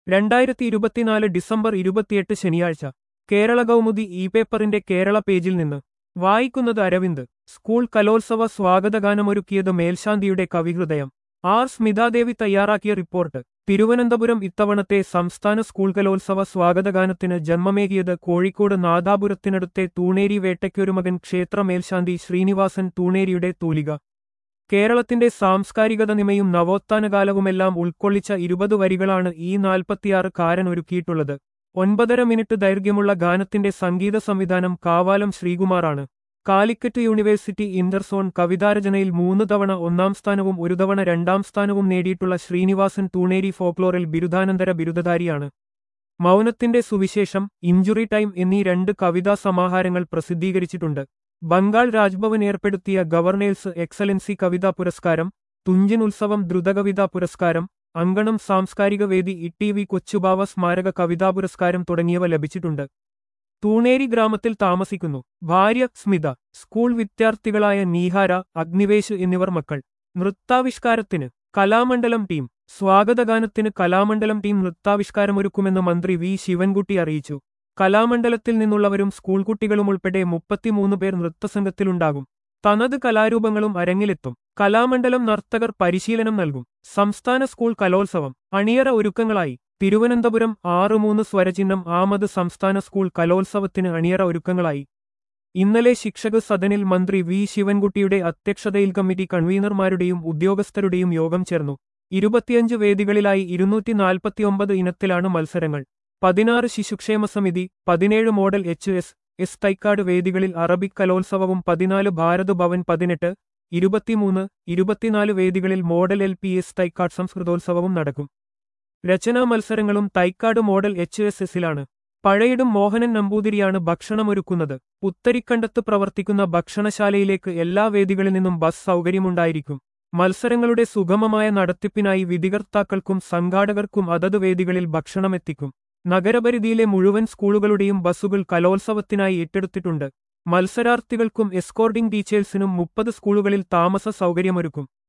രണ്ടായിരത്തി ഇരുപത്തിനാല് ഡിസംബർ ഇരുപത്തിയെട്ട് ശനിയാഴ്ച കേരള കൗമുദി ഇ പേപ്പറിന്റെ കേരള പേജിൽ നിന്ന് വായിക്കുന്നത് അരവിന്ദ് സ്കൂൾ കലോത്സവ സ്വാഗതഗാനമൊരുക്കിയത് മേൽശാന്തിയുടെ കവിഹൃദയം ആർ സ്മിതാദേവി തയ്യാറാക്കിയ റിപ്പോർട്ട് തിരുവനന്തപുരം ഇത്തവണത്തെ സംസ്ഥാന സ്കൂൾ കലോത്സവ സ്വാഗതഗാനത്തിന് ജന്മമേകിയത് കോഴിക്കോട് നാദാപുരത്തിനടുത്തെ തൂണേരി വേട്ടയ്ക്കൊരുമകൻ ക്ഷേത്ര മേൽശാന്തി ശ്രീനിവാസൻ തൂണേരിയുടെ തൂലിക കേരളത്തിന്റെ സാംസ്കാരികത നിമയും നവോത്ഥാനകാലവുമെല്ലാം ഉൾക്കൊള്ളിച്ച ഇരുപത് വരികളാണ് ഈ നാൽപ്പത്തിയാറ് കാരൻ ഒരുക്കിയിട്ടുള്ളത് ഒൻപതര മിനിറ്റ് ദൈർഘ്യമുള്ള ഗാനത്തിന്റെ സംഗീത സംവിധാനം കാവാലം ശ്രീകുമാറാണ് കാലിക്കറ്റ് യൂണിവേഴ്സിറ്റി ഇന്റർസോൺ കവിതാരചനയിൽ മൂന്ന് തവണ ഒന്നാം സ്ഥാനവും ഒരു തവണ രണ്ടാം സ്ഥാനവും നേടിയിട്ടുള്ള ശ്രീനിവാസൻ തൂണേരി ഫോക്ലോറിൽ ബിരുദാനന്തര ബിരുദധാരിയാണ് മൗനത്തിന്റെ സുവിശേഷം ഇഞ്ചുറി ടൈം എന്നീ രണ്ട് കവിതാ സമാഹാരങ്ങൾ പ്രസിദ്ധീകരിച്ചിട്ടുണ്ട് ബംഗാൾ രാജ്ഭവൻ ഏർപ്പെടുത്തിയ ഗവർണേഴ്സ് എക്സലൻസി കവിതാ പുരസ്കാരം തുഞ്ചൻ ഉത്സവം ദ്രുതകവിതാ പുരസ്കാരം അങ്കണം സാംസ്കാരിക വേദി ഇ വി കൊച്ചുബാവ സ്മാരക കവിതാ പുരസ്കാരം തുടങ്ങിയവ ലഭിച്ചിട്ടുണ്ട് തൂണേരി ഗ്രാമത്തിൽ താമസിക്കുന്നു ഭാര്യ സ്മിത സ്കൂൾ വിദ്യാർത്ഥികളായ നീഹാര അഗ്നിവേശ് എന്നിവർ മക്കൾ നൃത്താവിഷ്കാരത്തിന് കലാമണ്ഡലം ടീം സ്വാഗതഗാനത്തിന് കലാമണ്ഡലം ടീം നൃത്താവിഷ്കാരമൊരുക്കുമെന്ന് മന്ത്രി വി ശിവൻകുട്ടി അറിയിച്ചു കലാമണ്ഡലത്തിൽ നിന്നുള്ളവരും സ്കൂൾ കുട്ടികളും ഉൾപ്പെടെ മുപ്പത്തിമൂന്ന് പേർ നൃത്തസംഘത്തിലുണ്ടാകും തനത് കലാരൂപങ്ങളും അരങ്ങിലെത്തും കലാമണ്ഡലം നർത്തകർ പരിശീലനം നൽകും സംസ്ഥാന സ്കൂൾ കലോത്സവം അണിയറ ഒരുക്കങ്ങളായി തിരുവനന്തപുരം ആറ് മൂന്ന് സ്വരചിഹ്നം ആമത് സംസ്ഥാന സ്കൂൾ കലോത്സവത്തിന് അണിയറ ഒരുക്കങ്ങളായി ഇന്നലെ ശിക്ഷക സദനിൽ മന്ത്രി വി ശിവൻകുട്ടിയുടെ അധ്യക്ഷതയിൽ കമ്മിറ്റി കൺവീനർമാരുടെയും ഉദ്യോഗസ്ഥരുടെയും യോഗം ചേർന്നു ഇരുപത്തിയഞ്ച് വേദികളിലായി ഇരുന്നൂറ്റി നാൽപ്പത്തിയൊമ്പത് ഇനത്തിലാണ് മത്സരങ്ങൾ പതിനാറ് ശിശുക്ഷേമ സമിതി പതിനേഴ് model H S S Thycaud വേദികളിൽ അറബിക് കലോത്സവവും പതിനാല് ഭാരത് ഭവൻ പതിനെട്ട് ഇരുപത്തിമൂന്ന് ഇരുപത്തിനാല് വേദികളിൽ model L P S Thycaud സംസ്കൃതോത്സവവും നടക്കും രചനാ മത്സരങ്ങളും തൈക്കാട് മോഡൽ എച്ച് എസ് എസിലാണ് പഴയിടും മോഹനൻ നമ്പൂതിരിയാണ് ഭക്ഷണമൊരുക്കുന്നത് പുത്തരിക്കണ്ടത്ത് പ്രവർത്തിക്കുന്ന ഭക്ഷണശാലയിലേക്ക് എല്ലാ വേദികളിൽ നിന്നും ബസ് സൗകര്യമുണ്ടായിരിക്കും മത്സരങ്ങളുടെ സുഗമമായ നടത്തിപ്പിനായി വിധികർത്താക്കൾക്കും സംഘാടകർക്കും അതത് വേദികളിൽ ഭക്ഷണമെത്തിക്കും നഗരപരിധിയിലെ മുഴുവൻ സ്കൂളുകളുടെയും ബസ്സുകൾ കലോത്സവത്തിനായി ഏറ്റെടുത്തിട്ടുണ്ട് മത്സരാർത്ഥികൾക്കും എസ്കോർഡിംഗ് ടീച്ചേഴ്സിനും മുപ്പത് സ്കൂളുകളിൽ താമസ സൗകര്യമൊരുക്കും